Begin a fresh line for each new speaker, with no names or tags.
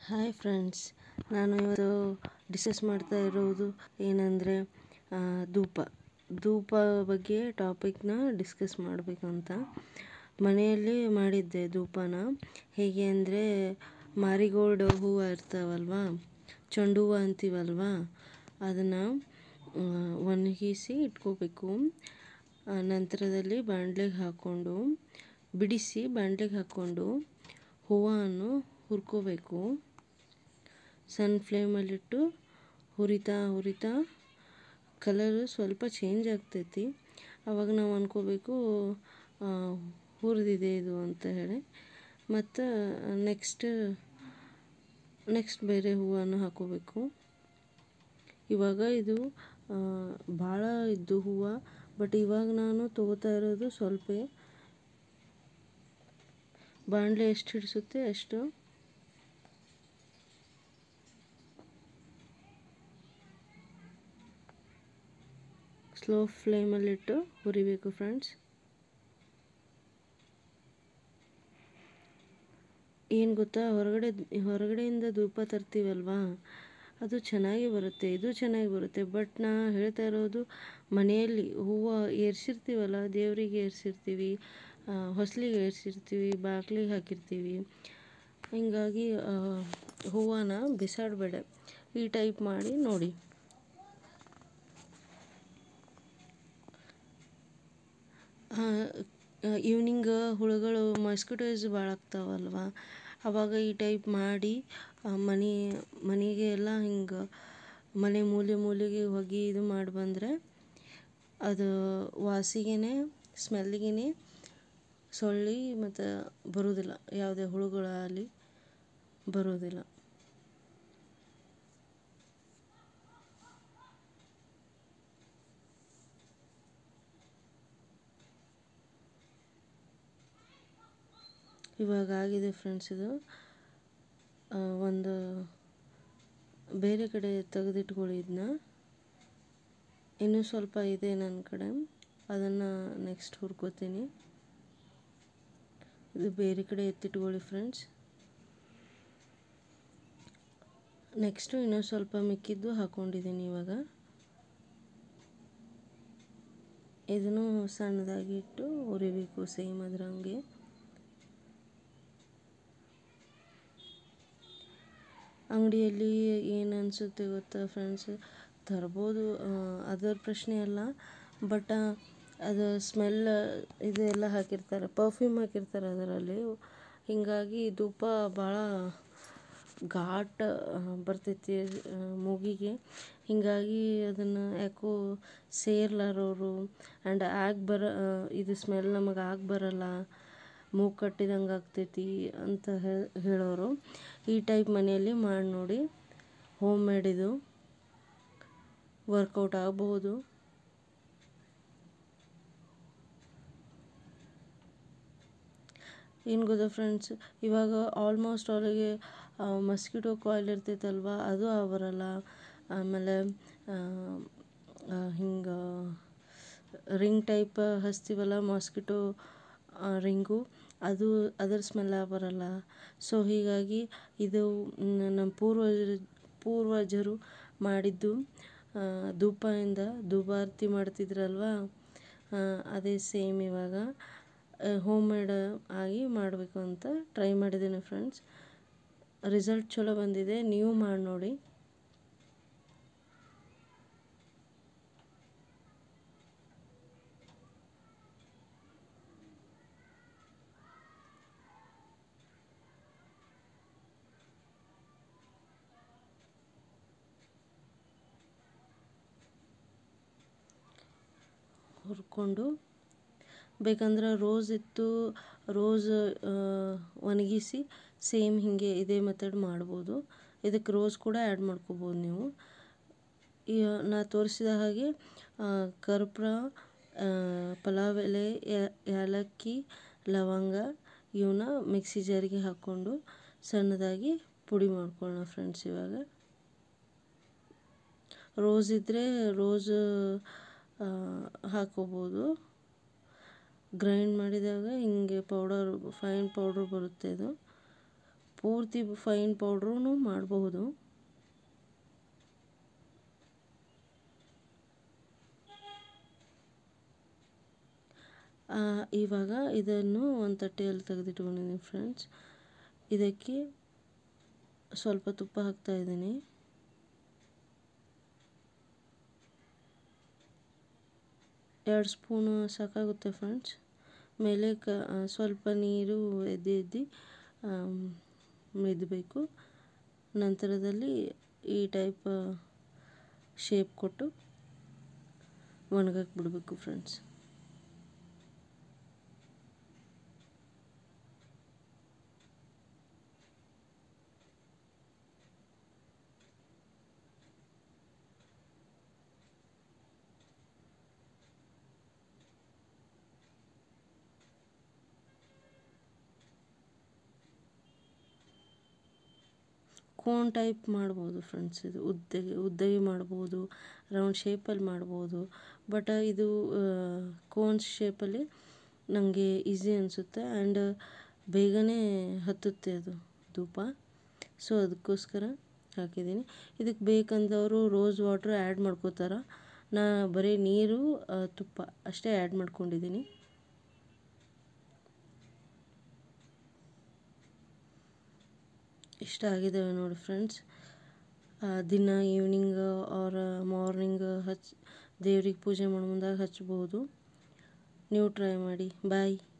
hi friends ನಾನು ಇವತ್ತು discuss ಮಾಡ್ತಾ ಇರೋದು ಏನಂದರೆ ಧೂಪ ಧೂಪ ಬಗ್ಗೆ ಟಾಪಿಕ್ನ ಡಿಸ್ಕಸ್ ಮಾಡಬೇಕಂತ ಮನೆಯಲ್ಲಿ ಮಾಡಿದ್ದೆ ಧೂಪನ ಹೇಗೆ ಅಂದರೆ ಮಾರಿಗೋಲ್ಡ್ ಹೂವು ಇರ್ತಾವಲ್ವಾ ಚೆಂಡು ಹೂವು ಅಂತೀವಲ್ವಾ ಅದನ್ನು ಒಣಗಿಸಿ ಇಟ್ಕೋಬೇಕು ನಂತರದಲ್ಲಿ ಬಾಣಲೆಗೆ ಹಾಕ್ಕೊಂಡು ಬಿಡಿಸಿ ಬಾಣಲೆಗೆ ಹಾಕ್ಕೊಂಡು ಹೂವನ್ನು ಹುರ್ಕೋಬೇಕು ಸಣ್ಣ ಫ್ಲೇಮಲ್ಲಿಟ್ಟು ಹುರಿತಾ ಹುರಿತಾ ಕಲರು ಸ್ವಲ್ಪ ಚೇಂಜ್ ಆಗ್ತೈತಿ ಆವಾಗ ನಾವು ಅಂದ್ಕೋಬೇಕು ಹುರಿದಿದೆ ಇದು ಅಂತ ಹೇಳಿ ಮತ್ತು ನೆಕ್ಸ್ಟ್ ನೆಕ್ಸ್ಟ್ ಬೇರೆ ಹೂವನ್ನು ಹಾಕೋಬೇಕು ಇವಾಗ ಇದು ಭಾಳ ಇದ್ದು ಹೂವು ಬಟ್ ಇವಾಗ ನಾನು ತೊಗೋತಾ ಇರೋದು ಸ್ವಲ್ಪ ಬಾಣಲೆ ಎಷ್ಟು ಹಿಡಿಸುತ್ತೆ ಅಷ್ಟು ಸ್ಲೋ ಫ್ಲೇಮಲ್ಲಿಟ್ಟು ಹುರಿಬೇಕು ಫ್ರೆಂಡ್ಸ್ ಏನು ಗೊತ್ತಾ ಹೊರಗಡೆ ಹೊರಗಡೆಯಿಂದ ಧೂಪ ತರ್ತೀವಲ್ವಾ ಅದು ಚೆನ್ನಾಗಿ ಬರುತ್ತೆ ಇದು ಚೆನ್ನಾಗಿ ಬರುತ್ತೆ ಬಟ್ ನಾ ಹೇಳ್ತಾ ಇರೋದು ಮನೆಯಲ್ಲಿ ಹೂವು ಏರ್ಸಿರ್ತೀವಲ್ಲ ದೇವರಿಗೆ ಏರ್ಸಿರ್ತೀವಿ ಹೊಸ್ಲಿಗೆ ಏರ್ಸಿರ್ತೀವಿ ಬಾಗಿಲಿಗೆ ಹಾಕಿರ್ತೀವಿ ಹೀಗಾಗಿ ಹೂವನ್ನ ಬಿಸಾಡಬೇಡ ಈ ಟೈಪ್ ಮಾಡಿ ನೋಡಿ ಈವ್ನಿಂಗ್ ಹುಳುಗಳು ಮಾಸ್ಕಿಟೋಸ್ ಭಾಳ ಆಗ್ತಾವಲ್ವ ಆವಾಗ ಈ ಟೈಪ್ ಮಾಡಿ ಮನೆ ಮನೆಗೆ ಎಲ್ಲ ಹಿಂಗೆ ಮನೆ ಮೂಲೆ ಮೂಲೆಗೆ ಹೋಗಿ ಇದು ಮಾಡಿ ಬಂದರೆ ಅದು ವಾಸಿಗೆ ಸ್ಮೆಲ್ಲಿಗೆ ಸೊಳ್ಳೆ ಮತ್ತು ಬರೋದಿಲ್ಲ ಯಾವುದೇ ಹುಳುಗಳಾಗಲಿ ಬರೋದಿಲ್ಲ ಇವಾಗ ಆಗಿದೆ ಫ್ರೆಂಡ್ಸ್ ಇದು ಒಂದು ಬೇರೆ ಕಡೆ ತೆಗೆದಿಟ್ಕೊಳ್ಳಿ ಇದನ್ನ ಇನ್ನೂ ಸ್ವಲ್ಪ ಇದೆ ನನ್ನ ಕಡೆ ಅದನ್ನು ನೆಕ್ಸ್ಟ್ ಹುರ್ಕೋತೀನಿ ಇದು ಬೇರೆ ಕಡೆ ಎತ್ತಿಟ್ಕೊಳ್ಳಿ ಫ್ರೆಂಡ್ಸ್ ನೆಕ್ಸ್ಟು ಇನ್ನೂ ಸ್ವಲ್ಪ ಮಿಕ್ಕಿದ್ದು ಹಾಕ್ಕೊಂಡಿದ್ದೀನಿ ಇವಾಗ ಇದನ್ನು ಸಣ್ಣದಾಗಿ ಇಟ್ಟು ಹುರಿಬೇಕು ಸೇಮ್ ಅದ್ರಂಗೆ ಅಂಗಡಿಯಲ್ಲಿ ಏನು ಅನಿಸುತ್ತೆ ಗೊತ್ತಾ ಫ್ರೆಂಡ್ಸ್ ತರ್ಬೋದು ಅದರ ಪ್ರಶ್ನೆ ಅಲ್ಲ ಬಟ್ ಅದು ಸ್ಮೆಲ್ ಇದೆಲ್ಲ ಹಾಕಿರ್ತಾರೆ ಪರ್ಫ್ಯೂಮ್ ಹಾಕಿರ್ತಾರೆ ಅದರಲ್ಲಿ ಹೀಗಾಗಿ ಧೂಪ ಭಾಳ ಘಾಟ್ ಬರ್ತೈತಿ ಮೂಗಿಗೆ ಹೀಗಾಗಿ ಅದನ್ನು ಯಾಕೋ ಸೇರ್ಲಾರೋರು ಆ್ಯಂಡ್ ಆಗಿ ಬರ ಇದು ಸ್ಮೆಲ್ ನಮಗೆ ಆಗಿ ಬರಲ್ಲ ಮೂಗು ಕಟ್ಟಿದಂಗೆ ಆಗ್ತೈತಿ ಅಂತ ಹೇಳೋರು ಈ ಟೈಪ್ ಮನೆಯಲ್ಲಿ ಮಾಡಿ ನೋಡಿ ಹೋಮ್ ಮೇಡ್ ಇದು ವರ್ಕೌಟ್ ಆಗಬಹುದು ಏನು ಗೊತ್ತಾ ಫ್ರೆಂಡ್ಸ್ ಇವಾಗ ಆಲ್ಮೋಸ್ಟ್ ಅವರಿಗೆ ಮಸ್ಕಿಟೋ ಕಾಯಿಲ್ ಇರ್ತೈತಲ್ವ ಅದು ಬರಲ್ಲ ಆಮೇಲೆ ಹಿಂಗೆ ರಿಂಗ್ ಟೈಪ್ ಹಚ್ತೀವಲ್ಲ ಮಾಸ್ಕಿಟೋ ರಿಂಗು ಅದು ಅದರ ಸ್ಮೆಲ್ಲ ಬರಲ್ಲ ಸೊ ಹೀಗಾಗಿ ಇದು ನಮ್ಮ ಪೂರ್ವಜರು ಪೂರ್ವಜರು ಮಾಡಿದ್ದು ಧೂಪದಿಂದ ಧೂಪಾರತಿ ಮಾಡ್ತಿದ್ರಲ್ವ ಅದೇ ಸೇಮ್ ಇವಾಗ ಹೋಮ್ ಮೇಡ್ ಆಗಿ ಮಾಡಬೇಕು ಅಂತ ಟ್ರೈ ಮಾಡಿದ್ದೀನಿ ಫ್ರೆಂಡ್ಸ್ ರಿಸಲ್ಟ್ ಚಲೋ ಬಂದಿದೆ ನೀವು ಮಾಡಿ ನೋಡಿ ಹುರ್ಕೊಂಡು ಬೇಕಂದ್ರೆ ರೋಸ್ ಇತ್ತು ರೋಸ್ ಒಣಗಿಸಿ ಸೇಮ್ ಹೀಗೆ ಇದೇ ಮೆಥಡ್ ಮಾಡ್ಬೋದು ಇದಕ್ಕೆ ರೋಸ್ ಕೂಡ ಆ್ಯಡ್ ಮಾಡ್ಕೋಬೋದು ನೀವು ನಾ ತೋರಿಸಿದ ಹಾಗೆ ಕರ್ಪೂರ ಪಲಾವ್ ಎಲೆ ಏಲಕ್ಕಿ ಲವಂಗ ಇವನ್ನ ಮಿಕ್ಸಿ ಜಾರಿಗೆ ಹಾಕ್ಕೊಂಡು ಸಣ್ಣದಾಗಿ ಪುಡಿ ಮಾಡ್ಕೊಳ್ಳೋಣ ಫ್ರೆಂಡ್ಸ್ ಇವಾಗ ರೋಸ್ ಇದ್ದರೆ ರೋಸ್ ಹಾಕೋಬೋದು ಗ್ರೈಂಡ್ ಮಾಡಿದಾಗ ಹಿಂಗೆ ಪೌಡರ್ ಫೈನ್ ಪೌಡ್ರ್ ಬರುತ್ತೆ ಇದು ಪೂರ್ತಿ ಫೈನ್ ಪೌಡ್ರೂ ಮಾಡಬಹುದು ಇವಾಗ ಇದನ್ನು ಒಂದು ತಟ್ಟೆಯಲ್ಲಿ ತೆಗೆದಿಟ್ಕೊಂಡಿದ್ದೀನಿ ಫ್ರೆಂಡ್ಸ್ ಇದಕ್ಕೆ ಸ್ವಲ್ಪ ತುಪ್ಪ ಹಾಕ್ತಾ ಇದ್ದೀನಿ ಎರಡು ಸ್ಪೂನು ಸಾಕಾಗುತ್ತೆ ಫ್ರೆಂಡ್ಸ್ ಮೇಲೆ ಕ ಸ್ವಲ್ಪ ನೀರು ಎದ್ದಿ ಎದ್ದಿ ಮೆದ್ದಬೇಕು ನಂತರದಲ್ಲಿ ಈ ಟೈಪ್ ಶೇಪ್ ಕೊಟ್ಟು ಒಣಗಕ್ಕೆ ಬಿಡಬೇಕು ಫ್ರೆಂಡ್ಸ್ ಕೋನ್ ಟೈಪ್ ಮಾಡ್ಬೋದು ಫ್ರೆಂಡ್ಸ್ ಇದು ಉದ್ದಗೆ ಉದ್ದಗೆ ಮಾಡ್ಬೋದು ರೌಂಡ್ ಶೇಪಲ್ಲಿ ಮಾಡ್ಬೋದು ಬಟ್ ಇದು ಕೋನ್ ಶೇಪಲ್ಲಿ ನನಗೆ ಈಸಿ ಅನಿಸುತ್ತೆ ಆ್ಯಂಡ್ ಬೇಗನೆ ಹತ್ತುತ್ತೆ ಅದು ಧೂಪ ಸೊ ಅದಕ್ಕೋಸ್ಕರ ಹಾಕಿದ್ದೀನಿ ಇದಕ್ಕೆ ಬೇಕಂದವರು ರೋಸ್ ವಾಟ್ರ್ ಆ್ಯಡ್ ಮಾಡ್ಕೋತಾರೆ ನಾ ಬರೀ ನೀರು ತುಪ್ಪ ಅಷ್ಟೇ ಆ್ಯಡ್ ಮಾಡ್ಕೊಂಡಿದ್ದೀನಿ ಇಷ್ಟ ಆಗಿದ್ದಾವೆ ನೋಡಿ ಫ್ರೆಂಡ್ಸ್ ದಿನ ಈವ್ನಿಂಗ್ ಆರ್ ಮಾರ್ನಿಂಗ್ ಹಚ್ ದೇವ್ರಿಗೆ ಪೂಜೆ ಮಾಡೋ ಮುಂದಾಗ ಹಚ್ಬೋದು ನೀವು ಟ್ರೈ ಮಾಡಿ ಬಾಯ್